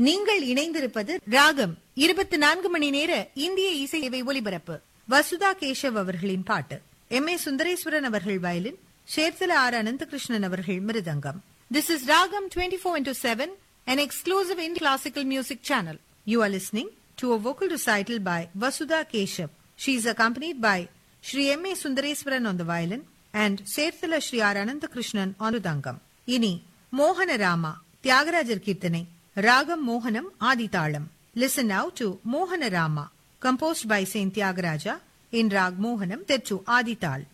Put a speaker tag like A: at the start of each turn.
A: நீங்கள் இணைந்திருப்பது ராகம் இருபத்தி நான்கு மணி நேர இந்திய இசை சேவை ஒலிபரப்பு வசுதா கேஷவ் அவர்களின் பாட்டு எம் ஏ சுந்தரேஸ்வரன் அவர்கள் வயலின் ஷேர்தல ஆர் அனந்தகிருஷ்ணன் அவர்கள் mridangam this is ragam twenty four into seven an exclusive Indian classical music channel. You are listening to a vocal recital by Vasudha Keshav. She is accompanied by Sri M. A. Sundareswaran on the violin and Serthala Sri R. Ananthakrishnan on the dangam. இனி மோகன ராமா தியாகராஜர் கீர்த்தனை ராகம் மோகனம் ஆதிதாளம் listen now to மோகன Rama composed by Saint Tyagaraja in Rag Mohanam Tettu Adital.